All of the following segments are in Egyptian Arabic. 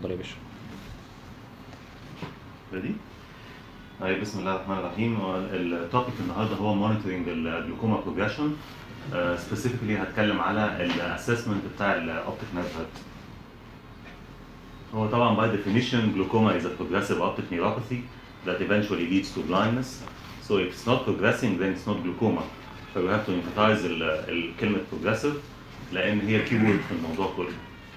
اتفضل يا باشا ريدي؟ طيب بسم الله الرحمن الرحيم التوبيك النهارده هو مونيتورنج الجلوكوما بروجريشن سبيسيفيكلي هتكلم على الاسسمنت بتاع الاوبتيك نيرف هيد هو طبعا by definition glaucoma is a progressive optic neuropathy that eventually leads to blindness so if it's not progressing then it's not glaucoma so we have to emphasize ال- ال- كلمة progressive لأن هي keyword في الموضوع كله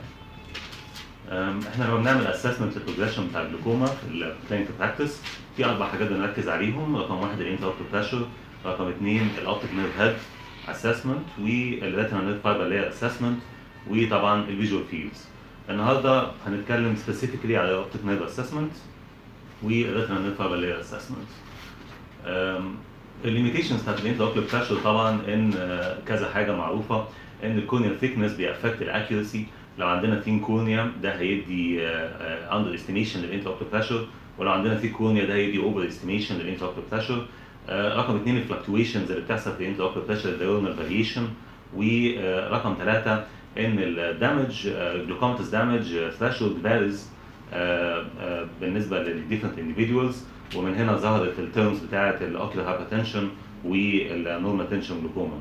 أم، احنا لما بنعمل اسسمنت للبروجريشن بتاع الجلوكوما في الكلينيكال براكتس في اربع حاجات بنركز عليهم رقم واحد الانتر بريشر رقم اثنين الاوبتيك نيرف هيد اسسمنت والريتنا نيرف فايبر لاير اسسمنت وطبعا الفيجوال فيلدز النهارده هنتكلم سبيسيفيكلي على الاوبتيك نيرف اسسمنت والريتنا نيرف فايبر لاير اسسمنت الليميتيشنز بتاعت الانتر بريشر طبعا ان آه، كذا حاجه معروفه ان الكورنيال ثيكنس بيأفكت الاكيورسي لو عندنا ثين كورنيا ده هيدي اندر استيميشن للانتر بريشر ولو عندنا ثين كورنيا ده هيدي اوفر استيميشن للانتر بريشر رقم اثنين الفلكتويشنز اللي بتحصل في الانتر بريشر الدايورنال فاريشن ورقم ثلاثه ان الدامج جلوكوماتس دامج ثريشولد فاريز بالنسبه للديفرنت individuals ومن هنا ظهرت التيرمز بتاعت الاوكيولار هايبرتنشن والنورمال تنشن جلوكوما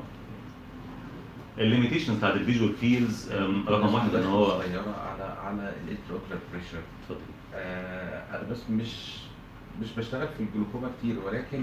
الليميتيشنز بتاعت الفيجوال فيلز رقم واحد ان هو صغيره على على الانتروكلر بريشر اتفضل. آه انا بس مش مش بشتغل في الجلوكوما كتير ولكن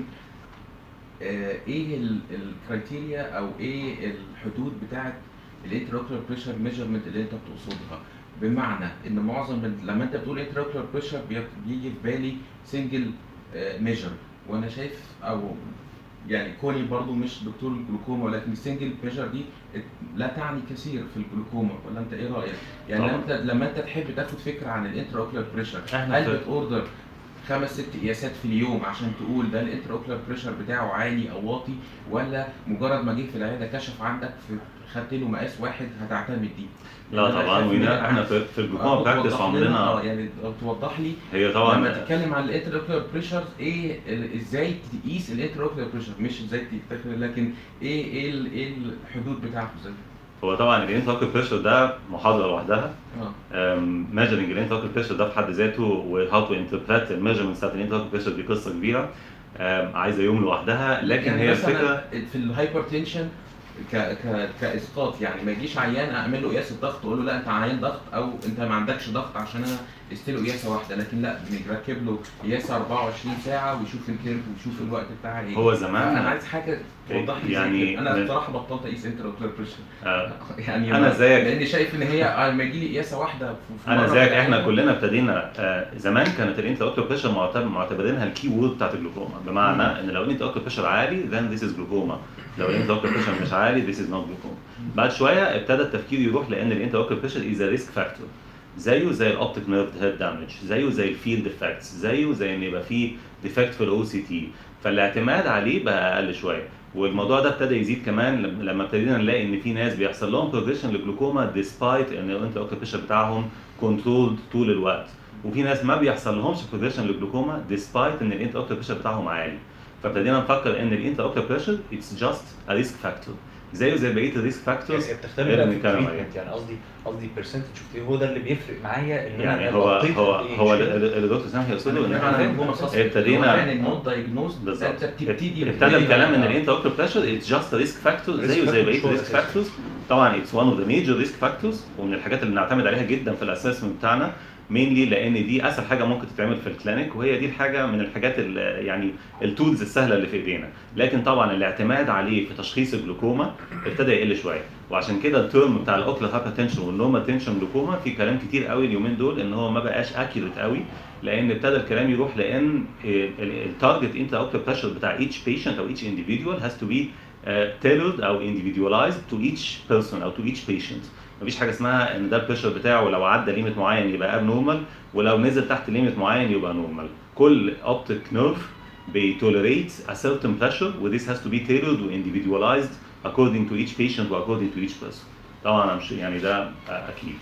آه ايه الكرايتيريا او ايه الحدود بتاعه الانتروكلر بريشر ميجرمنت اللي انت بتقصدها بمعنى ان معظم ال- لما انت بتقول انتروكلر بريشر بيجي في بالي سنجل ميجر وانا شايف او يعني كوني برضو مش دكتور الجلوكوما ولكن السنجل ميجر دي لا تعني كثير في الجلوكوما ولا انت ايه رايك؟ يعني طبعا. لما انت لما انت تحب تاخد فكره عن الانتراوكلر بريشر احنا هل في- بتوردر خمس ست قياسات في اليوم عشان تقول ده الانتراوكلر بريشر بتاعه عالي او واطي ولا مجرد ما جه في العياده كشف عندك في خدت له مقاس واحد هتعتمد دي؟ لا أنا طبعا خايف من وهنا ده. احنا في, في الجلوكوما آه، براكتس توضح لنا- اه عندنا يعني لو توضح لي هي لما طبعا تتكلم عن الانتراوكلر بريشر ايه ال- ازاي تقيس الانتراوكلر بريشر مش ازاي تفتكر لكن ايه ايه ال- ايه الحدود بتاعته ازاي؟ هو طبعا الانتراكل بريشر ده محاضره لوحدها اه ميجرنج الانتراكل بريشر ده في حد ذاته وهاو تو انتربريت الميجرمنتس بتاعت الانتراكل بريشر دي قصه كبيره أم، عايزه يوم لوحدها لكن يعني هي مثلاً الفكره في الهايبر تنشن ك ك كاسقاط يعني ما يجيش عيان اعمل له قياس الضغط اقول له لا انت عيان ضغط او انت ما عندكش ضغط عشان انا قست له قياسه واحده لكن لا بنركب له قياسه 24 ساعه ويشوف الكيرف ويشوف الوقت بتاعها ايه هو انا زمان عايز حاجه توضح لي يعني يعني انا من- بصراحه بطلت اقيس انتراوكلر بريشر آه، يعني أنا ما- زيك. لاني شايف ان هي لما يجي لي قياسه واحده في في انا مرة زيك في احنا العيادة، كلنا ابتدينا آه، زمان كانت الانتراكل بريشر معتبرينها الكي وورد بتاعت الجلوكوما بمعنى ان لو الانتراكل بريشر عالي then this is جلوكوما لو الانتراكل بريشر مش عالي this is not جلوكوما بعد شويه ابتدى التفكير يروح لان الانتراكل بريشر از ريسك فاكتور زيه زي الاوبتيك نيرف هيد دامج زيه زي الفيلد افكتس زيه زي ان يبقى فيه ديفكت في الاو سي تي فالاعتماد عليه بقى اقل شويه والموضوع ده ابتدى يزيد كمان لم- لما ابتدينا نلاقي ان في ناس بيحصل لهم بروجريشن للجلوكوما ديسبايت ان الانتراكل بريشر بتاعهم كنترولد طول الوقت وفي ناس ما بيحصل لهمش بروجريشن للجلوكوما ديسبايت ان الانتراكل بريشر بتاعهم عالي فابتدينا نفكر ان الانتراكل بريشر اتس جاست ا ريسك فاكتور زيه زي بقيه الريسك فاكتورز هي بتختلف بقى في بنتكلم عليه. التريتمنت يعني قصدي قصدي البرسنتج شفت ايه هو ده اللي بيفرق معايا ان يعني انا هو غطيت هو قد إيه هو شيء. اللي اللي دكتور سامح يقصده ان انا احنا فاهم هو صح. ابتدينا- هو يعني النوت دايجنوز بالظبط انت بتبتدي ابتدى الكلام ان آه. الانتراكل بريشر اتس جاست ريسك فاكتور Risk زيه زي factor بقيه شو الريسك أساساً. فاكتورز طبعا اتس one اوف ذا ميجر ريسك فاكتورز ومن الحاجات اللي بنعتمد عليها جدا في الاسسمنت بتاعنا مينلي لان دي اسهل حاجه ممكن تتعمل في الكلينيك وهي دي الحاجه من الحاجات ال- يعني التولز السهله اللي في ايدينا لكن طبعا الاعتماد عليه في تشخيص الجلوكوما ابتدى يقل شويه وعشان كده الترم بتاع الاوكلر هايبرتنشن والنورمال تنشن جلوكوما في كلام كتير قوي اليومين دول ان هو ما بقاش اكيوريت قوي لان ابتدى الكلام يروح لان التارجت انت اوكلر بريشر بتاع each patient او each individual has to be uh, tailored او individualized to each person او to each patient مفيش حاجه اسمها ان ده البريشر بتاعه لو عدى ليميت معين يبقى اب نورمال ولو نزل تحت ليميت معين يبقى نورمال كل اوبتيك نيرف بيتوليريت a certain pressure و this has to be tailored و individualized according to each patient و according to each person طبعا أنا مش يعني ده اكيد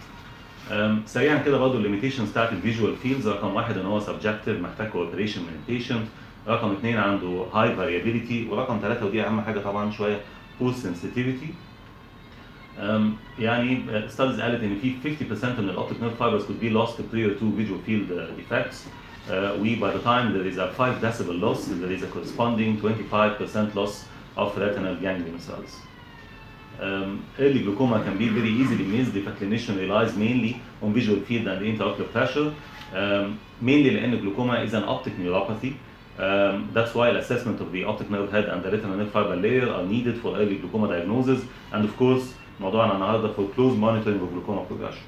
أم، سريعا كده برضه الليميتيشنز بتاعت الفيجوال فيلدز رقم واحد ان هو سبجكتيف محتاج كوبريشن من البيشنت رقم اثنين عنده هاي فاريابيليتي ورقم ثلاثه ودي اهم حاجه طبعا شويه بول سنسيتيفيتي أم، يعني ستاديز قالت ان في 50% من الاوبتيك نيرف fibers could be lost prior to visual field uh, defects. Uh, we by the time there is a 5 decibel loss, there is a corresponding 25% loss of retinal ganglion cells. Um, early glaucoma can be very easily missed if a clinician relies mainly on visual field and intraocular pressure, um, mainly لأن glaucoma is an optic neuropathy. Um, that's why assessment of the optic nerve head and the retinal nerve fiber layer are needed for early glaucoma diagnosis and of course موضوعنا النهارده for close monitoring of glaucoma progression.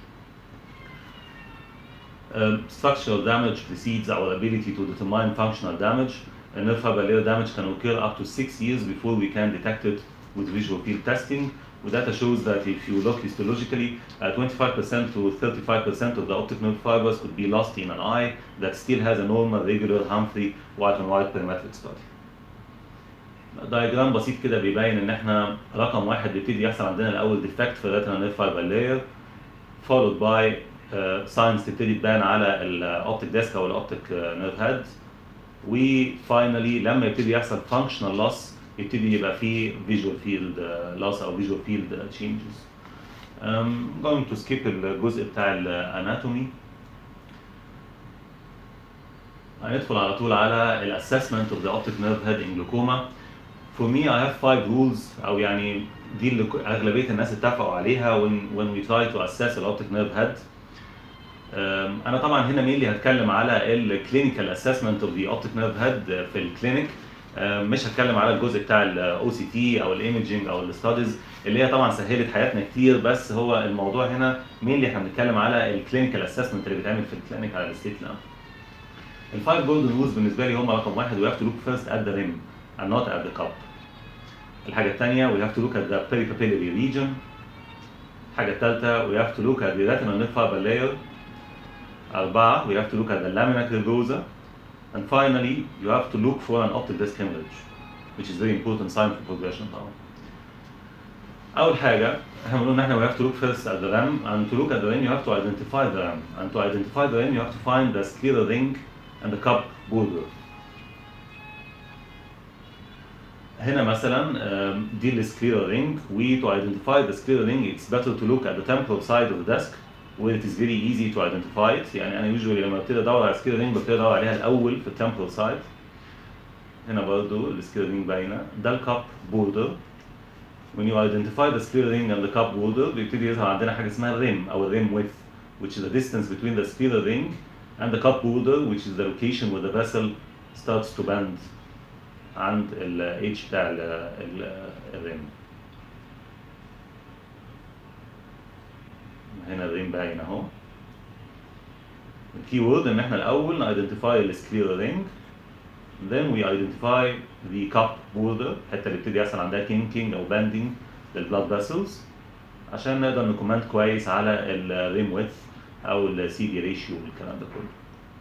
Um, structural damage precedes our ability to determine functional damage. A nerve fiber layer damage can occur up to six years before we can detect it with visual field testing. Data shows that if you look histologically, uh, 25% to 35% of the optic nerve fibers could be lost in an eye that still has a normal, regular Humphrey white and white perimetric study. دايجرام بسيط كده بيبين ان احنا رقم واحد بيبتدي يحصل عندنا الاول ديفكت في الريتنا نيرف فايبر لاير followed by ساينز تبتدي تبان على الاوبتيك ديسك او الاوبتيك نيرف هيد وفاينلي لما يبتدي يحصل فانكشنال لوس يبتدي يبقى فيه فيجوال فيلد لوس او فيجوال فيلد تشينجز I'm going to skip الجزء بتاع الاناتومي هندخل على طول على الاسسمنت اوف ذا اوبتيك نيرف هيد ان جلوكوما For me I have five rules او يعني دي اللي ك- اغلبيه الناس اتفقوا عليها when when we try to assess الاوبتيك نيرف هيد أم، انا طبعا هنا مينلي هتكلم على الكلينيكال اسسمنت اوف ذا اوبتيك نيرف هيد في الكلينيك أم، مش هتكلم على الجزء بتاع الاو سي تي او الايمجنج او الستاديز اللي هي طبعا سهلت حياتنا كتير بس هو الموضوع هنا مينلي احنا بنتكلم على الكلينيكال اسسمنت اللي بيتعمل في الكلينيك على الستيت لاب الفايف جولدن رولز بالنسبه لي هم رقم واحد we have to look first at the rim and not at the cup الحاجه الثانيه we have to look at the peripapillary region الحاجه الثالثه we have to look at the retinal nerve fiber layer أربعة we have to look at the lamina cribosa and finally you have to look for an optic disc hemorrhage which is very important sign for progression طبعا أول حاجة احنا بنقول إن احنا we have to look first at the ram and to look at the ram you have to identify the ram and to identify the ram you have to find the scleral ring and the cup border هنا مثلا um, دي السكليرال رينج و to identify the scleral ring it's better to look at the temporal side of the desk where it is very easy to identify it يعني انا usually لما ابتدي ادور على السكليرال رينج ببتدي ادور عليها الاول في التمبرال سايد هنا برضو السكليرال رينج باينه ده الكاب بوردر when you identify the scleral ring and the cup border بيبتدي يظهر عندنا حاجه اسمها الريم او الريم width which is the distance between the scleral ring and the cup border which is the location where the vessel starts to bend عند ال H بتاع ال ال الريم هنا الريم باين اهو الكي وورد ان احنا الاول ايدنتيفاي السكليرال رينج then we identify the cup border الحته اللي بيبتدي يحصل عندها kinking او bending للبلاد vessels عشان نقدر نكومنت كويس على الريم ويث او السي دي ريشيو والكلام ده كله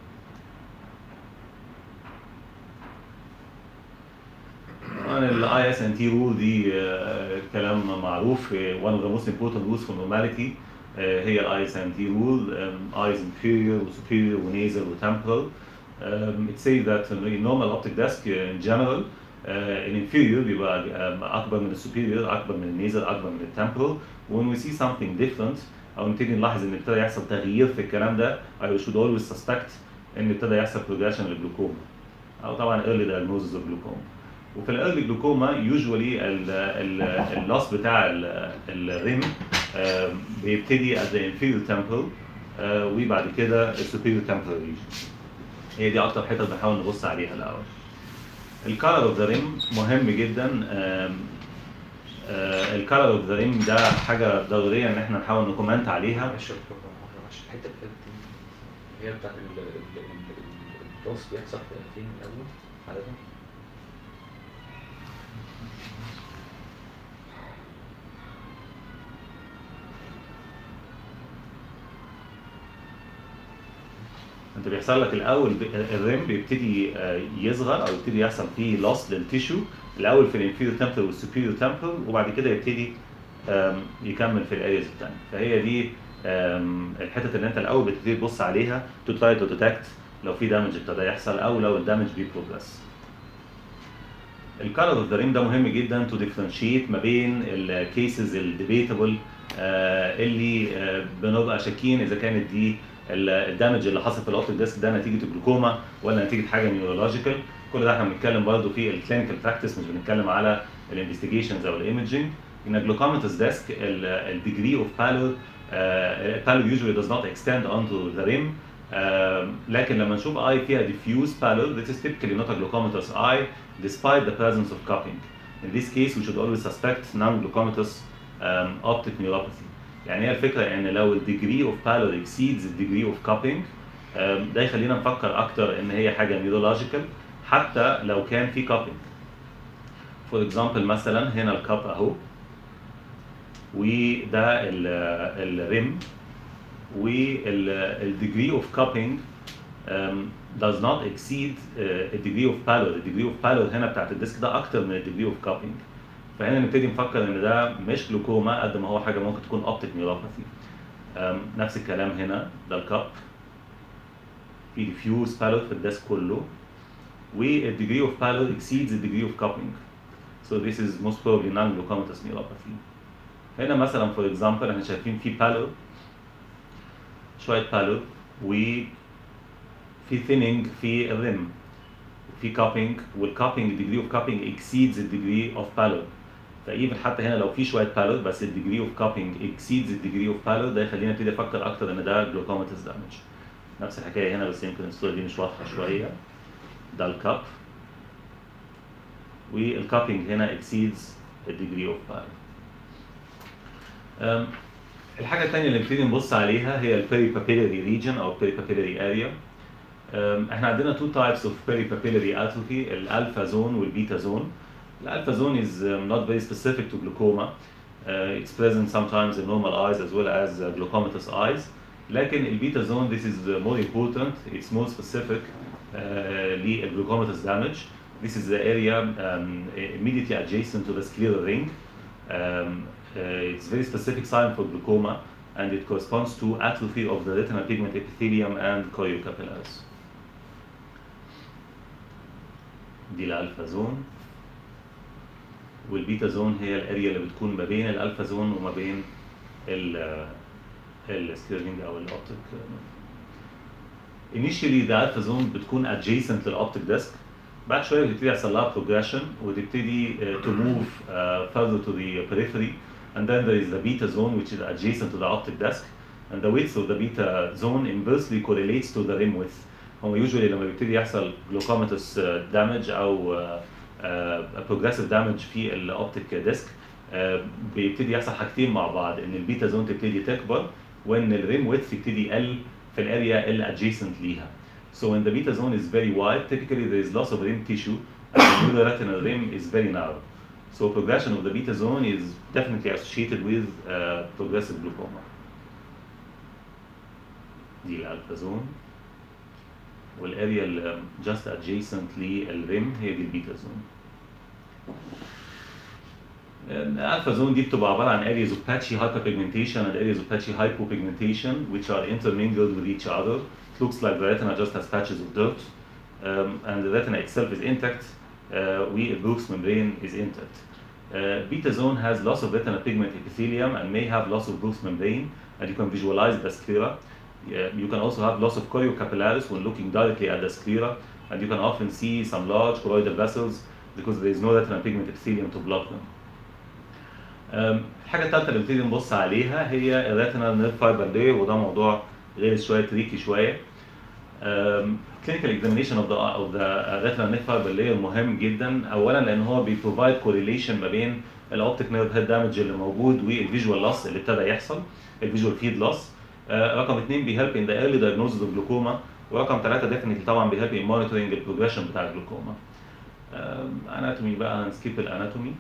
طبعا الاي اس ان تي رول دي آه، كلام معروف آه، one of the most important rules for normality آه، هي الاي اس ان تي رول eyes inferior و superior و nasal و temporal um, it says that in normal optic desk uh, in general uh, in inferior بيبقى um, اكبر من السوبيريور اكبر من النيزل اكبر من التمبرال when we see something different او نبتدي نلاحظ ان ابتدى يحصل تغيير في الكلام ده I should always suspect ان ابتدى يحصل progression للجلوكوما او طبعا early diagnosis of glaucoma وفي الايرلي جلوكوما يوجوالي اللوس بتاع ال- الريم آم، بيبتدي at the inferior temporal آه، وبعد كده السوبيريور temporal region هي دي اكتر حتت بنحاول نبص عليها الاول الكالر اوف ذا ريم مهم جدا الكالر اوف ذا ريم ده حاجه ضروريه ان احنا نحاول نكومنت عليها معلش يا دكتور معلش الحته اللي فاتت دي هي بتاعت ال- ال- ال- الدوس بيحصل فين الاول عاده انت بيحصل لك الاول ب- الريم بيبتدي آه، يصغر او يبتدي يحصل فيه لوس للتيشو الاول في الانفيريور تمبرال والسوبيريور تمبرال وبعد كده يبتدي آم، يكمل في الارياز الثانيه فهي دي آم، الحتت اللي انت الاول بتبتدي تبص عليها تو تراي تو ديتكت لو في دامج ابتدى يحصل او لو الدامج بيبروجرس الكالر اوف ذا ريم ده مهم جدا تو ديفرنشيت ما بين الكيسز الديبيتابل اللي آه، بنبقى شاكين اذا كانت دي ال- الدامج اللي حصل في الاوبتيك ديسك ده نتيجه الجلوكوما ولا نتيجه حاجه نيورولوجيكال كل ده احنا بنتكلم برضه في الكلينيكال براكتس مش بنتكلم على الانفستيجيشنز او الايمجنج ان جلوكوماتوس ديسك الديجري اوف بالور بالور usually does not extend onto the rim آم، لكن لما نشوف اي فيها diffuse pallor this is typically not a glucomatous eye despite the presence of cupping. In this case we should always suspect non-glucomatous um, optic neuropathy. يعني هي الفكرة ان لو ال degree of pallor exceeds the degree of cupping um, ده يخلينا نفكر اكتر ان هي حاجة neurological حتى لو كان في cupping. For example مثلا هنا الكاب اهو وده الريم وال degree of cupping um, does not exceed uh, a degree of pallor. The degree of pallor هنا بتاعت الديسك ده أكتر من ال degree of cupping. فهنا نبتدي نفكر إن ده مش جلوكوما قد ما هو حاجة ممكن تكون optic neuropathy. um, نفس الكلام هنا ده الكاب. في diffuse pallor في الديسك كله. وال degree of pallor exceeds the degree of cupping. So this is most probably non-glucomatous neuropathy. هنا مثلا for example احنا شايفين في pallor شوية pallor و في thinning في الرم في cupping والcupping degree of cupping exceeds the degree of pallor فايفن حتى هنا لو في شويه pallor بس ال degree of cupping exceeds the degree of pallor ده يخلينا نبتدي افكر اكتر ان ده glucomatous damage نفس الحكايه هنا بس يمكن الصوره دي مش واضحه شويه ده الكاب والكابينج هنا exceeds the degree of pallor أم، الحاجه الثانيه اللي نبتدي نبص عليها هي البيري بابيلاري ريجن او البيري بابيلاري اريا Um, احنا عندنا two types of peripapillary atrophy الالفا زون والبيتا زون الالفا زون is um, not very specific to glaucoma uh, it's present sometimes in normal eyes as well as uh, glaucomatous eyes لكن البيتا زون this is uh, more important it's more specific uh, للglucomatous damage this is the area um, immediately adjacent to the scleral ring um, uh, it's very specific sign for glaucoma and it corresponds to atrophy of the retinal pigment epithelium and choriocapillaris دي الالفا زون والبيتا زون هي الاريا اللي بتكون ما بين الالفا زون وما بين ال السكيرلينج او الاوبتيك initially the alpha zone بتكون adjacent للاوبتيك ديسك بعد شويه بتبتدي يحصل لها progression وتبتدي uh, to move uh, further to the periphery and then there is the beta zone which is adjacent to the optic disc and the width of the beta zone inversely correlates to the rim width هو usually لما بيبتدي يحصل glaucomatous uh, damage او uh, uh, progressive damage في الاوبتيك ديسك uh, بيبتدي يحصل حاجتين مع بعض ان البيتا زون تبتدي تكبر وان الريم ويدث يبتدي يقل في الاريا اللي adjacent ليها. So when the beta zone is very wide, typically there is loss of rim tissue and the neuroretinal rim is very narrow. So progression of the beta zone is definitely associated with uh, progressive glaucoma. دي الالفا زون والاريا اللي just adjacent للريم هي دي البيتا زون. الالفا زون دي بتبقى عباره عن areas of patchy hyperpigmentation and areas of patchy hypopigmentation which are intermingled with each other. It looks like the retina just has patches of dirt um, and the retina itself is intact. Uh, we Bruch's membrane is intact. Uh, beta zone has loss of retinal pigment epithelium and may have loss of Bruch's membrane and you can visualize the sclera. Yeah, you can also have loss of choriocapillaris when looking directly at the sclera and you can often see some large choroidal vessels because there is no retinal pigment epithelium to block them. Um, الحاجة الثالثة اللي بنبتدي نبص عليها هي الريتنال نيرف فايبر لاير وده موضوع غير شوية تريكي شوية. Um, clinical examination of the of the retinal nerve fiber layer مهم جدا اولا لان هو بيبروفايد كورليشن ما بين الاوبتيك نيرف هيد دامج اللي موجود والفيجوال لوس اللي ابتدى يحصل الفيجوال فيد لوس رقم اثنين بيهلب ان ذا ايرلي دايجنوز اوف جلوكوما ورقم ثلاثه ديفنتلي طبعا بيهلب ان مونيتورنج البروجريشن بتاع الجلوكوما اناتومي بقى هنسكيب الاناتومي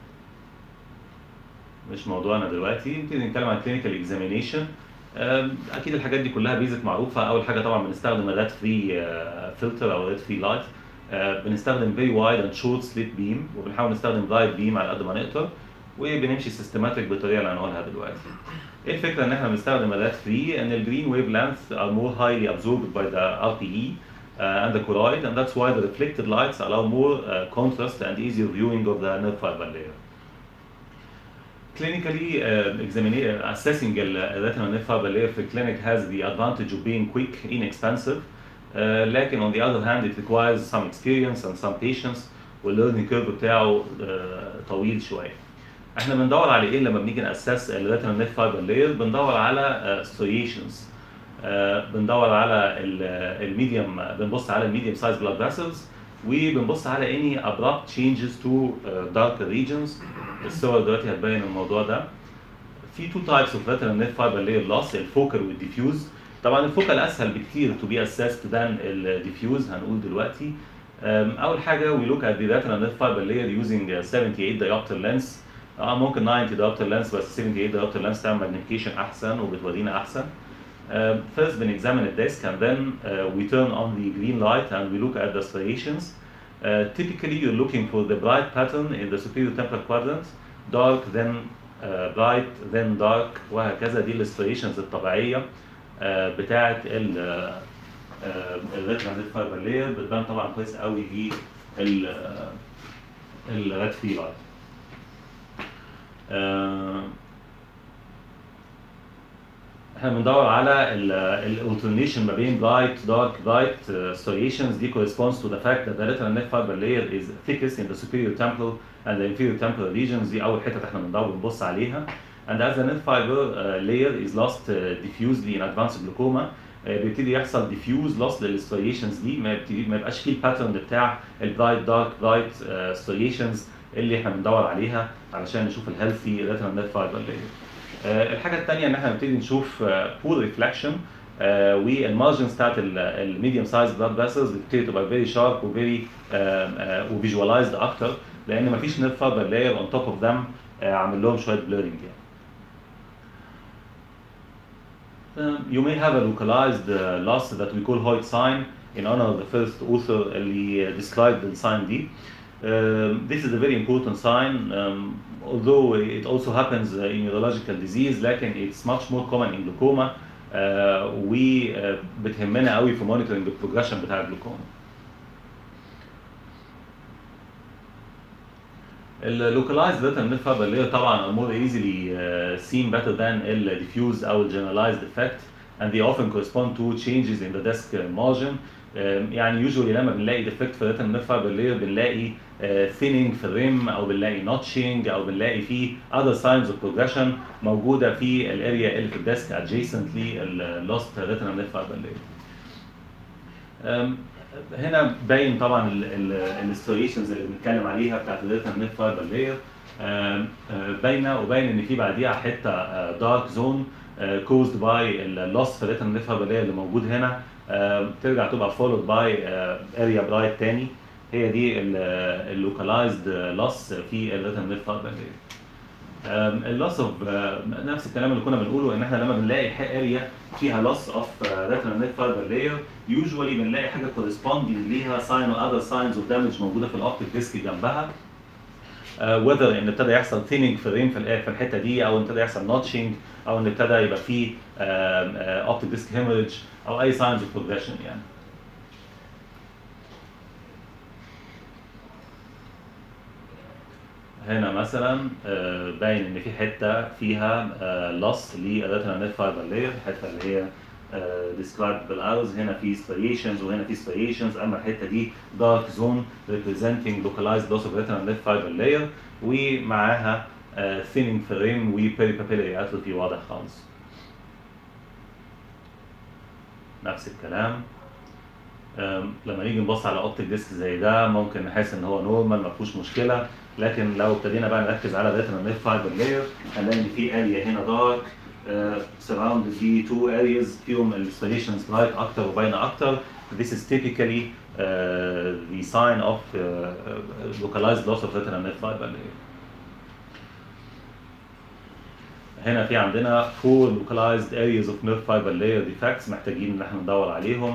مش موضوعنا دلوقتي نبتدي نتكلم عن كلينيكال اكزامينيشن اكيد الحاجات دي كلها بيزك معروفه اول حاجه طبعا بنستخدم الريد فري فلتر او ريد فري لايت بنستخدم فيري وايد اند شورت سليت بيم وبنحاول نستخدم برايت بيم على قد ما نقدر وبنمشي سيستماتيك بالطريقه اللي هنقولها دلوقتي. ايه الفكره ان احنا بنستخدم الريد فري ان الجرين ويف لانث are more highly absorbed by the RPE uh, and the choroid, and that's why the reflected lights allow more uh, contrast and easier viewing of the nerve fiber layer. Clinically, uh, examina- uh, assessing the retinal nerve fiber layer في clinic has the advantage of being quick, inexpensive, uh, لكن on the other hand it requires some experience and some patience والlearning curve بتاعه uh, طويل شوية. احنا بندور على ايه لما بنيجي ناسس الريتنال نيف فايبر لاير بندور على ستريشنز بندور على الميديوم بنبص على الميديوم سايز بلاد فيسلز وبنبص على اني ابرابت تشينجز تو دارك ريجنز الصور دلوقتي هتبين الموضوع ده في تو تايبس اوف ريتنال نيف فايبر لاير لوس الفوكال والديفيوز طبعا الفوكال اسهل بكتير تو بي اسست ذان الديفيوز هنقول دلوقتي Um, اول حاجه we look at the retinal nerve fiber layer using a 78 diopter lens اه ممكن 90 diopter lens بس 78 diopter lens تعمل magnification احسن وبتورينا احسن. Um, first بنexamine the disc and then uh, we turn on the green light and we look at the striations. Uh, typically you're looking for the bright pattern in the superior temporal quadrant, dark then uh, bright then dark وهكذا دي الستريشنز الطبيعيه uh, بتاعه ال الريتنال نيف فايبر لاير بتبان طبعا كويس قوي في ال الريد فري لايت. احنا بندور على الالترنيشن ما بين برايت دارك برايت striations دي corresponds to the fact that the retinal nerve fiber layer is thickest in the superior temporal and the inferior temporal regions دي اول حته احنا بندور بنبص عليها and as the nerve fiber uh, layer is lost uh, diffusely in advanced glaucoma uh, بيبتدي يحصل diffuse loss للستريشنز دي ما يبتدي ما يبقاش فيه الباترن بتاع البرايت دارك برايت striations اللي احنا بندور عليها علشان نشوف الهيلثي ريتنال نيرف فايبر لاير. الحاجه الثانيه ان احنا نبتدي نشوف بور ريفلكشن والمارجنز بتاعت الميديوم سايز بلاد فيسلز بتبتدي تبقى فيري شارب وفيري وفيجواليزد اكتر لان مفيش نيرف فايبر لاير اون توب اوف ذم عامل لهم شويه بلورنج يعني. Um, you may have a localized uh, loss that we call Hoyt sign in honor of the first author اللي uh, described the sign دي. Um, this is a very important sign, um, although it also happens uh, in neurological disease, لكن it's much more common in glaucoma uh, وبتهمنا قوي في monitoring البروجريشن بتاع الجلوكوما. اللوكلايزد retinal nerve fiber layer طبعا are more easily uh, seen better than ال diffuse او generalized effect and they often correspond to changes in the disc margin يعني usually لما بنلاقي defect في retinal nerve fiber layer بنلاقي thinning في الريم او بنلاقي notching او بنلاقي في other signs of progression موجوده في الاريا اللي في الديسك adjacent لل lost retinal nerve fiber layer. هنا باين طبعا الستريشنز اللي بنتكلم عليها بتاعت الريتنال نيف فايبر لاير باينه وباين ان في بعديها حته دارك زون كوزد باي اللوس في الريتنال نيف فايبر لاير اللي موجود هنا ترجع تبقى فولود باي اريا برايت تاني هي دي اللوكالايزد لوس في الريتنال نيف فايبر لاير اللوس اوف نفس الكلام اللي كنا بنقوله ان احنا لما بنلاقي اريا فيها لوس اوف ريتنال نيف فايبر لاير يوجوالي بنلاقي حاجه كورسبوندنج ليها ساين اور اذر ساينز اوف دامج موجوده في الاوبتيك ديسك جنبها وذر ان ابتدى يحصل ثيننج في الرين في في الحته دي او ان ابتدى يحصل نوتشنج او ان ابتدى يبقى فيه اوبتيك ديسك هيموريدج او اي ساينز اوف بروجريشن يعني هنا مثلا باين ان في حته فيها لوس للريتنال نيف فايبر لاير الحته اللي هي described بالاروز هنا في striations وهنا في striations اما الحته دي dark zone representing localized loss of retinal nerve fiber layer ومعاها thinning في الريم و peripapillary atrophy واضح خالص. نفس الكلام لما نيجي نبص على اوبتيك ديسك زي ده ممكن نحس ان هو نورمال ما فيهوش مشكله لكن لو ابتدينا بقى نركز على الريتنال نيف فايبر لاير هنلاقي ان في اريا هنا دارك سراوند في تو ارياز فيهم الستريشنز برايت اكتر وباينه اكتر This is typically uh, the sign of uh, localized loss of retinal nerve fiber layer. هنا في عندنا four localized areas of nerve fiber layer defects محتاجين ان احنا ندور عليهم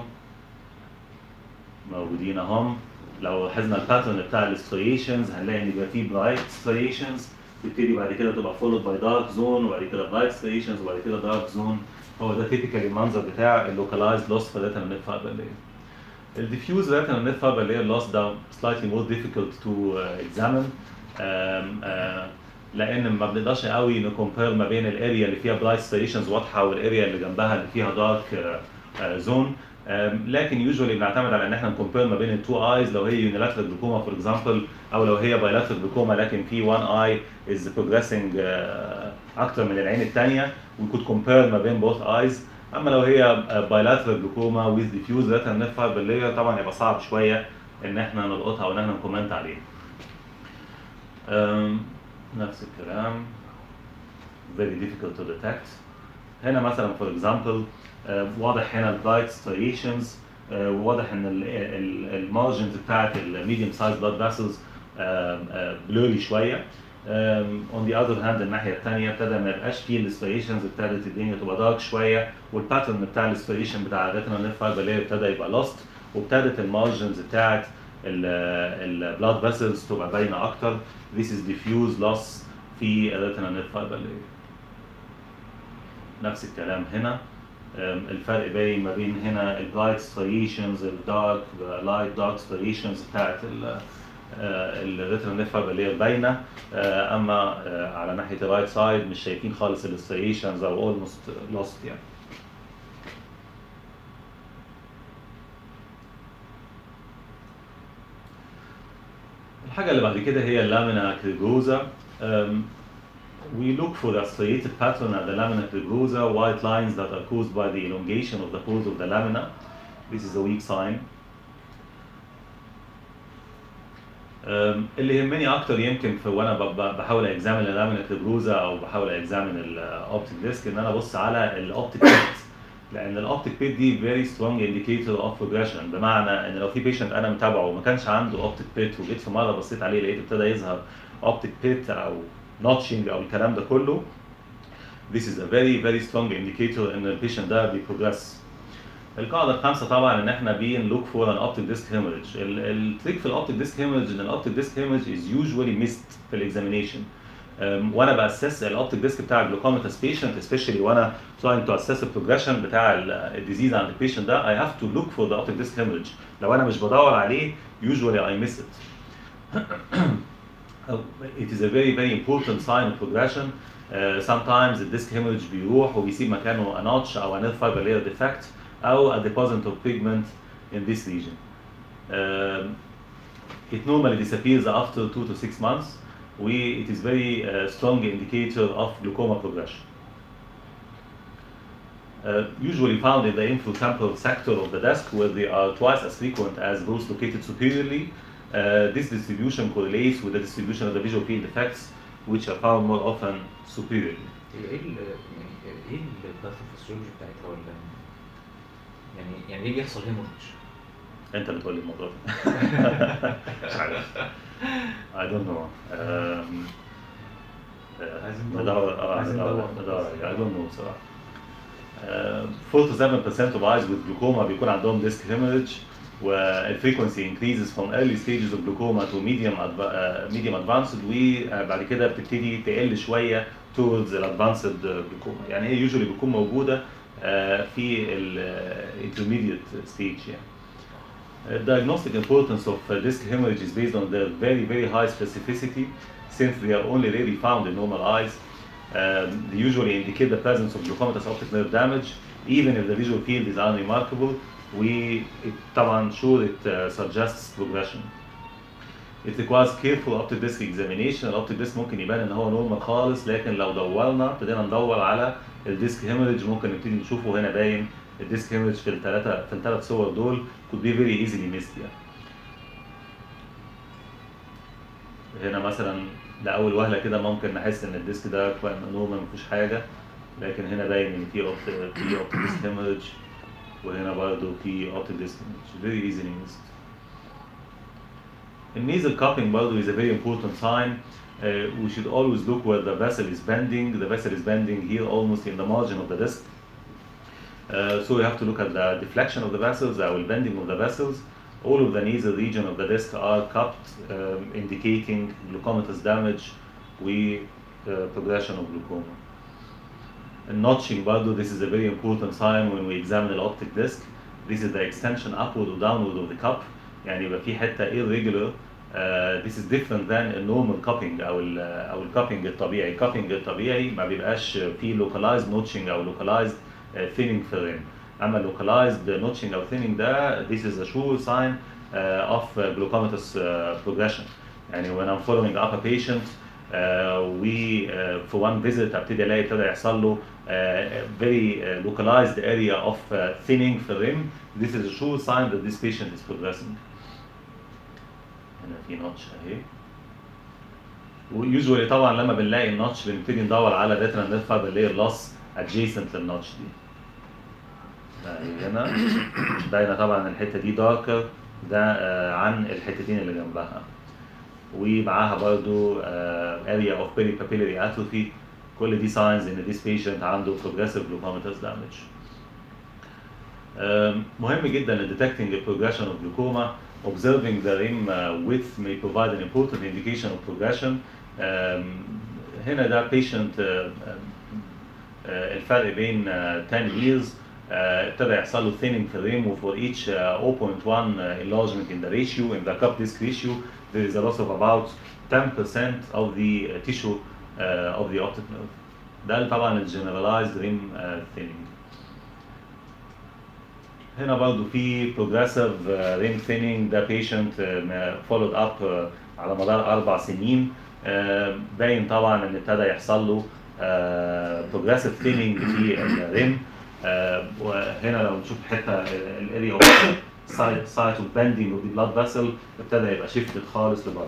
موجودين اهم لو لاحظنا الباترن بتاع الستريشنز هنلاقي ان بيبقى فيه برايت ستريشنز تبتدي بعد كده تبقى فولود باي دارك زون وبعد كده برايت ستريشنز وبعد كده دارك زون هو ده تيبيكال المنظر بتاع اللوكالايزد لوس في الريتنال نيف فايبر لاير الديفيوز retinal net fiber layer loss ده slightly more difficult to uh, examine um, uh, لان ما بنقدرش قوي نكومبير ما بين الاريا اللي فيها برايت ستيشنز واضحه والاريا اللي جنبها اللي فيها دارك زون لكن يوجوالي بنعتمد على ان احنا نكومبير ما بين التو ايز لو هي يونيلاترال جلوكوما فور اكزامبل او لو هي بايلاترال جلوكوما لكن في وان اي از بروجريسنج اكتر من العين الثانيه وي كود كومبير ما بين بوث ايز اما لو هي بايلاترال جلوكوما ويز ديفيوز ريتنال نيت فايبر لاير طبعا هيبقى صعب شويه ان احنا نلقطها وان احنا نكومنت عليها. أم، نفس الكلام very difficult to detect هنا مثلا for example آه، واضح هنا البلايت ستريشنز واضح ان المارجنز بتاعت الميديوم سايز بلاد فاسلز بلوري شويه اون ذا اذر هاند الناحيه الثانيه ابتدى ما يبقاش فيه الستريشنز ابتدت الدنيا تبقى دارك شويه والباترن بتاع الستريشن بتاع الريتنال نيف فايبر لاير ابتدى يبقى لوست وابتدت المارجنز بتاعت البلاد فاسلز تبقى باينه اكتر This is diffuse loss في الريتنال نيف فايبر لاير نفس الكلام هنا أم، الفرق باين ما بين هنا البلايت ستريشنز الدارك لايت دارك ستريشنز بتاعت الريتنال نيف فايبر اللي هي باينه آه، اما آه، على ناحيه الرايت سايد مش شايفين خالص الستريشنز او اولموست لوست يعني الحاجة اللي بعد كده هي اللامينا كريجوزا um, we look for the striated pattern at the lamina crigosa, white lines that are caused by the elongation of the pores of the lamina. This is a weak sign. Um, اللي يهمني اكتر يمكن في وانا ب- ب- بحاول اكزامن اللامينا كريجوزا او بحاول اكزامن الاوبتيك ديسك ان انا ابص على الاوبتيك بيت لان الاوبتيك بيت دي very strong indicator of progression بمعنى ان لو في بيشنت انا متابعه وما كانش عنده اوبتيك بيت وجيت في مره بصيت عليه لقيت ابتدى يظهر اوبتيك بيت او نوتشنج او الكلام ده كله this is a very very strong indicator ان البيشنت ده بيبروجريس القاعده الخامسه طبعا ان احنا بين لوك فور ان اوبتيك ديسك هيموريدج التريك في الاوبتيك ديسك هيموريدج ان الاوبتيك ديسك هيموريدج از يوجوالي ميست في الاكزامينيشن وانا باسس الاوبتيك ديسك بتاع الجلوكوماتس بيشنت سبيشالي وانا trying to assess the progression بتاع الديزيز عند البيشنت ده I have to look for the optic disc hemorrhage لو انا مش بدور عليه usually I miss it it is a very very important sign of progression uh, sometimes the disc hemorrhage بيروح وبيسيب مكانه a notch او a nerve fiber layer defect او a deposit of pigment in this region um, it normally disappears after two to six months we, it is very uh, strong indicator of glaucoma progression uh, usually found in the infratemporal sector of the desk where they are twice as frequent as those located superiorly. Uh, this distribution correlates with the distribution of the visual field effects which are found more often superiorly. هي ايه ال يعني ايه الباثوفيسيولوجي بتاعتها ولا يعني يعني ليه بيحصل هيموريدج؟ انت اللي تقول لي الموضوع ده مش عارف I don't know um, uh, عايزين ندور. ندور اه عايزين ندور ندور. ندور I don't know بصراحة uh, 4 to 7% of eyes with glaucoma بيكون عندهم disc hemorrhage والفريكونسي increases from early stages of glaucoma to medium adva- uh, medium advanced وبعد كده بتبتدي تقل شويه towards الادفانسد glaucoma يعني هي usually بتكون موجوده uh, في ال uh, intermediate stage يعني. Uh, diagnostic importance of uh, disc hemorrhage is based on their very very high specificity since they are only rarely found in normal eyes. Um, they usually indicate the presence of glaucomatous optic nerve damage even if the visual field is unremarkable. We it, طبعا sure it uh, suggests progression. It requires careful optic disc examination. الاوبتيك ديسك ممكن يبان ان هو نورمال خالص لكن لو دورنا ابتدينا ندور على الديسك هيموريدج ممكن نبتدي نشوفه هنا باين الديسك هيموريدج في الثلاثه في الثلاث صور دول could be very easily missed يعني. هنا مثلا لأول وهلة كده ممكن نحس إن الديسك ده نورمال مفيهوش حاجة لكن هنا باين إن في اوبت في اوبتيك ديسك هيموريدج وهنا برضه في اوبتيك ديسك هيموريدج very easily missed. In nasal cupping برضه is a very important sign. Uh, we should always look where the vessel is bending. The vessel is bending here almost in the margin of the disc. Uh, so we have to look at the deflection of the vessels or bending of the vessels. All of the nasal region of the disc are cupped, um, indicating glaucomatous damage with uh, progression of glaucoma. And notching برضه, this is a very important sign when we examine the optic disc. this is the extension upward or downward of the cup يعني يبقى في حته irregular uh, this is different than a normal cupping او ال او الكابينج الطبيعي الكابينج الطبيعي ما بيبقاش فيه localized notching او localized uh, thinning في الرم اما localized notching او thinning ده this is a sure sign uh, of uh, glucomatous uh, progression يعني when I'm following up a patient uh, we uh, for one visit ابتدي الاقي ابتدى يحصل له uh, very uh, localized area of uh, thinning في الرم this is a sure sign that this patient is progressing هنا في نوتش اهي ويوجوالي طبعا لما بنلاقي النوتش بنبتدي ندور على ريترال نيرف فايبر layer loss adjacent للنوتش دي ده هنا باينه طبعا الحته دي داركر ده آه، عن الحتتين اللي جنبها ومعاها برضو آه، area of peripapillary atrophy كل دي signs ان this patient عنده progressive glucomatous damage Um, مهم جدا in detecting the progression of glaucoma observing the rim uh, width may provide an important indication of progression um, هنا ده patient uh, um, uh, الفرق بين uh, 10 years uh, ابتدى يحصل له thinning في الريم و for each uh, 0.1 uh, enlargement in the ratio in the cup disc ratio there is a loss of about 10% of the uh, tissue uh, of the optic nerve ده طبعا ال generalized rim uh, thinning هنا برضو في progressive uh, rim thinning ده patient uh, followed up uh, على مدار أربع سنين uh, باين طبعا إن ابتدى يحصل له uh, progressive thinning في الريم uh, وهنا لو نشوف حتة الاريا اوف سايت سايت اوف bending of the blood vessel ابتدى يبقى shifted خالص لبره.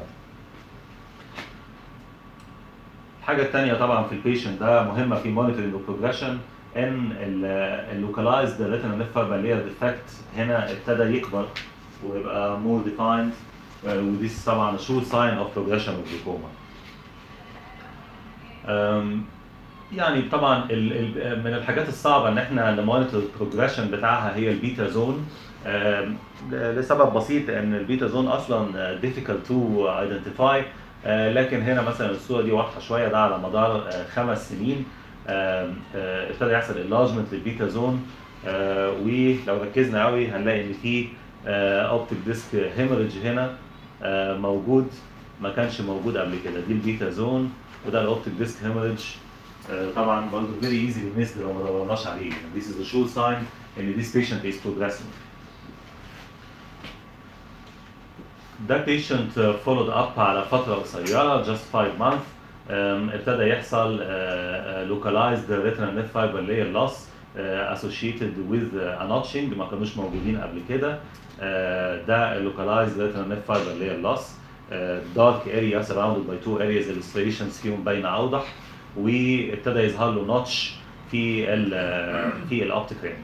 الحاجة التانية طبعا في البيشنت ده مهمة في monitoring of progression ان اللوكالايزد ريتنا نيف فايبر layer defect هنا ابتدى يكبر ويبقى more defined ودي طبعا شور ساين اوف progression of glaucoma. أم، يعني طبعا ال ال من الحاجات الصعبه ان احنا نمونيتور البروجريشن بتاعها هي البيتا زون أم، لسبب بسيط ان البيتا زون اصلا difficult to identify أه، لكن هنا مثلا الصوره دي واضحه شويه ده على مدار أه، خمس سنين أم، أه، ابتدى يحصل enlargement للبيتا زون أه، ولو ركزنا قوي هنلاقي ان في اوبتيك ديسك هيموريدج هنا أه، موجود ما كانش موجود قبل كده دي البيتا زون وده الاوبتيك ديسك هيموريدج طبعا برضه فيري ايزي بالنسبه لو ما دورناش عليه this is a sure sign ان this patient is progressing ده patient uh, followed up على فترة قصيرة just 5 months um, ابتدى يحصل uh, uh, localized retinal nerve fiber layer loss uh, associated with uh, a notching ما كانوش موجودين قبل كده uh, ده localized retinal nerve fiber layer loss uh, dark area surrounded by two areas illustrations فيهم باينة أوضح وابتدى يظهر له نوتش في ال في الاوبتيك ريم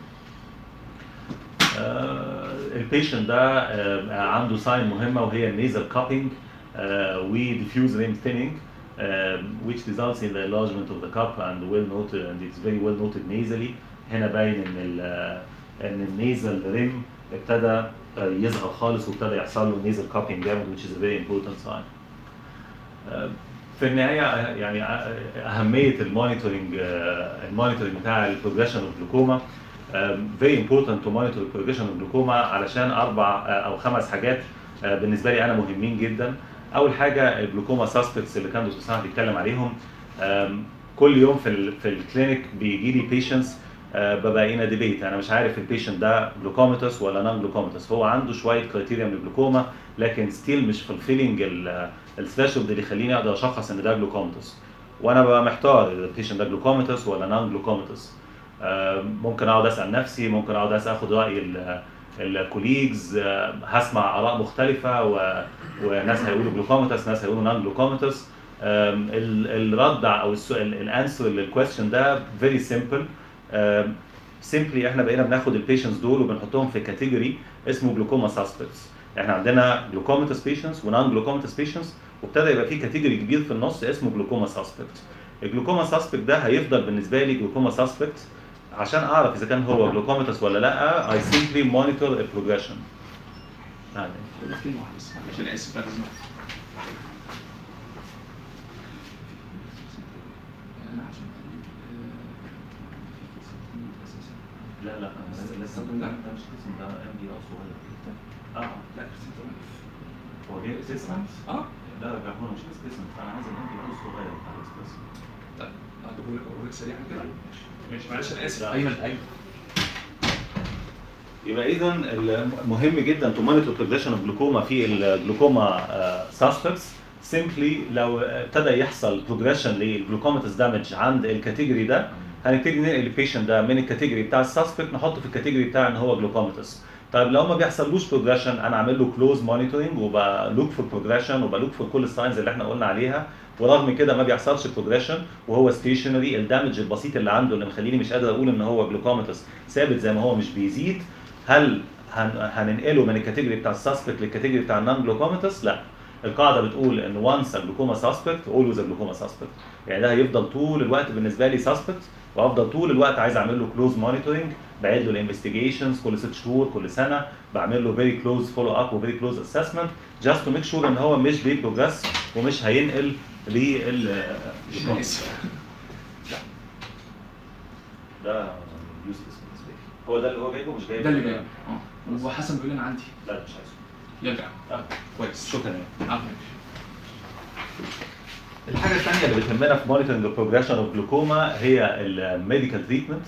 البيشنت ده آه، عنده ساين مهمه وهي النيزل كابينج وديفيوز ريم ثيننج which results in the enlargement of the cup and well noted and it's very well noted nasally هنا باين ان ال ان النيزل ريم ابتدى آه، يظهر خالص وابتدى يحصل له نيزل كابينج جامد which is a very important sign. آه، في النهايه يعني اهميه المونيتورنج المونيتورنج بتاع البروجريشن اوف جلوكوما فيري امبورتنت تو مونيتور البروجريشن اوف جلوكوما علشان اربع آه، او خمس حاجات آه، بالنسبه لي انا مهمين جدا اول حاجه الجلوكوما ساسبكتس اللي كان دكتور سامح بيتكلم عليهم آم، كل يوم في ال في الكلينيك بيجي لي بيشنتس ببقى هنا ديبيت انا مش عارف البيشنت ده جلوكوماتس ولا نون جلوكوماتس هو عنده شويه كرايتيريا من الجلوكوما لكن ستيل مش فولفيلنج الثريشولد اللي يخليني اقدر اشخص ان ده جلوكوماتس وانا ببقى محتار اذا البيشنت ده جلوكوماتس ولا نون جلوكوماتس ممكن اقعد اسال نفسي ممكن اقعد اسال اخد راي ال- الكوليجز آه، هسمع اراء مختلفه و... وناس هيقولوا جلوكوماتس ناس هيقولوا نون جلوكوماتس الرد او السؤال الانسر للكويستشن ده فيري سيمبل سيمبلي احنا بقينا بناخد البيشنتس دول وبنحطهم في كاتيجوري اسمه جلوكوما ساسبكتس احنا عندنا جلوكوماتس بيشنتس ونون جلوكوماتس بيشنتس وابتدى يبقى في كاتيجوري كبير في النص اسمه جلوكوما ساسبكت الجلوكوما ساسبكت ده هيفضل بالنسبه لي جلوكوما ساسبكت عشان اعرف اذا كان هو جلوكوماتس ولا لا اي سيمبلي مونيتور البروجريشن يعني كلمة واحدة بس عشان اسف بعد اذنك لا لا أنا لسه ده ده مش قسم ده ام بي ار صغير اه لا كريستال هو جاي قسم اه لا لا هو مش قسم انا عايز الام بي ار الصغير بتاع الاكسبرس طيب اقول لك اقول لك سريعا كده ماشي معلش انا اسف لا. ايمن ايمن يبقى اذا مهم جدا تو مونيتور بروجريشن اوف جلوكوما في الجلوكوما ساسبكتس سيمبلي لو ابتدى يحصل بروجريشن للجلوكوماتس دامج عند الكاتيجوري ده هنبتدي ننقل البيشنت ده من الكاتيجوري بتاع الساسبكت نحطه في الكاتيجوري بتاع ان هو جلوكوماتس طيب لو ما بيحصلوش بروجريشن انا اعمل له كلوز مونيتورنج وبلوك فور بروجريشن وبلوك فور كل الساينز اللي احنا قلنا عليها ورغم كده ما بيحصلش بروجريشن وهو ستيشنري الدامج البسيط اللي عنده اللي مخليني مش قادر اقول ان هو جلوكوماتس ثابت زي ما هو مش بيزيد هل هن- هننقله من الكاتيجوري بتاع الساسبكت للكاتيجوري بتاع النون جلوكوماتس؟ لا. القاعده بتقول ان وانس الجلوكوما ساسبكت اولويز الجلوكوما ساسبكت. يعني ده هيفضل طول الوقت بالنسبه لي ساسبكت وافضل طول الوقت عايز اعمل له كلوز مونيتورنج بعيد له الانفستيجيشنز كل ست شهور كل سنه بعمل له فيري كلوز فولو اب وفيري كلوز اسسمنت جاست تو ميك شور ان هو مش بيبروجريس ومش هينقل لل انا اسف ده يوسلس بالنسبه لي. هو ده اللي هو جايبه مش جايبه ده اللي جاي اه وحسن بيقول انا عندي لا مش عايزه يرجع آه. كويس شكرا آه. الحاجه الثانيه اللي بتهمنا في مونيتورنج بروجريشن اوف جلوكوما هي الميديكال تريتمنت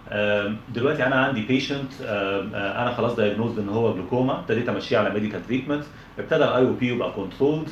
دلوقتي انا عندي بيشنت انا خلاص دايجنوزد ان هو جلوكوما ابتديت امشيه على ميديكال تريتمنت ابتدى الاي او بي يبقى كنترولد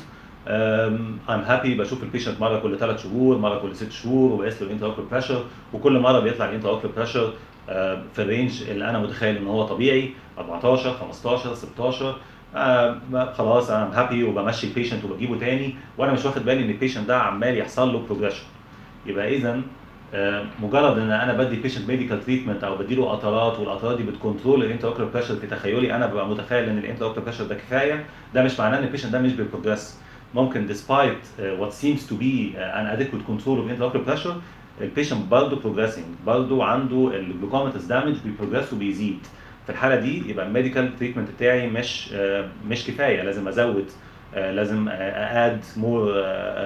ام هابي بشوف البيشنت مره كل ثلاث شهور مره كل ست شهور وبقيس له الانتر اوكلر بريشر وكل مره بيطلع الانتر اوكلر بريشر في الرينج اللي انا متخيل ان هو طبيعي 14 15 16 آه ما- خلاص انا هابي وبمشي البيشنت وبجيبه تاني وانا مش واخد بالي ان البيشنت ده عمال يحصل له بروجريشن يبقى اذا آه، مجرد ان انا بدي بيشنت ميديكال تريتمنت او بديله قطرات والقطرات دي بتكنترول الانتر اوكلر بريشر في تخيلي انا ببقى متخيل ان الانتر اوكلر بريشر ده كفايه ده مش معناه ان البيشنت ده مش بيبروجريس ممكن despite uh, what seems to be uh, an adequate control of intraocular pressure البيشنت برضه progressing برضه عنده الجلوكوماتس دامج بيبروجريس وبيزيد في الحاله دي يبقى الميديكال تريتمنت بتاعي مش آه، مش كفايه لازم ازود آه، لازم اد مور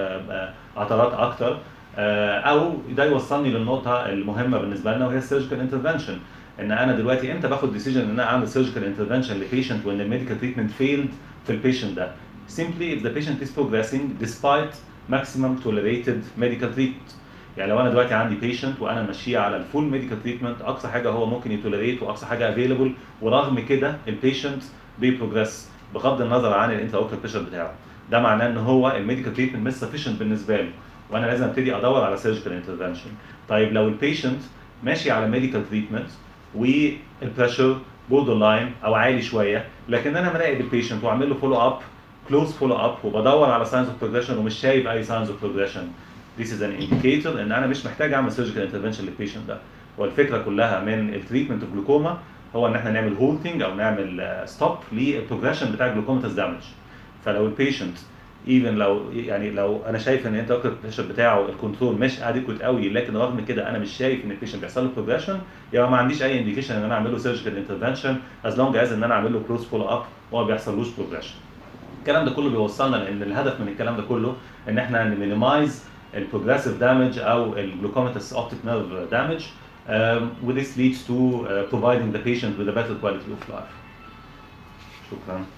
عضلات اكتر آه، او ده يوصلني للنقطه المهمه بالنسبه لنا وهي السيرجيكال انترفنشن ان انا دلوقتي امتى باخد ديسيجن ان انا اعمل سيرجيكال انترفنشن لبيشنت وان الميديكال تريتمنت فيلد في البيشنت ده simply if the patient is progressing despite maximum tolerated medical treatment يعني لو انا دلوقتي عندي بيشنت وانا ماشيه على الفول ميديكال تريتمنت اقصى حاجه هو ممكن يتوليريت واقصى حاجه افيلبل ورغم كده البيشنت بيبروجريس بغض النظر عن الانتر اوكلر بريشر بتاعه ده معناه ان هو الميديكال تريتمنت مش سفيشنت بالنسبه له وانا لازم ابتدي ادور على سيرجيكال انترفنشن طيب لو البيشنت ماشي على ميديكال تريتمنت والبريشر بوردر لاين او عالي شويه لكن انا مراقب البيشنت واعمل له فولو اب كلوز فولو اب وبدور على ساينز اوف بروجريشن ومش شايف اي ساينز اوف بروجريشن This is an indicator ان انا مش محتاج اعمل سيرجيكال انترفنشن للبيشنت ده والفكره كلها من التريتمنت اوف جلوكوما هو ان احنا نعمل هولتنج او نعمل ستوب للبروجريشن بتاع الجلوكوماتس دامج فلو البيشنت ايفن لو يعني لو انا شايف ان انت البريشر بتاعه الكنترول مش اديكوت قوي لكن رغم كده انا مش شايف ان البيشنت بيحصل له بروجريشن يبقى ما عنديش اي انديكيشن ان انا اعمل له سيرجيكال انترفنشن از لونج از ان انا اعمل له كلوز فولو اب وما بيحصلوش بروجريشن الكلام ده كله بيوصلنا لان الهدف من الكلام ده كله ان احنا نمينيمايز البروجريسيف دامج او الجلوكوماتس اوبتيك نيرف دامج um, with this leads to uh, providing the patient with a better quality of life. شكرا.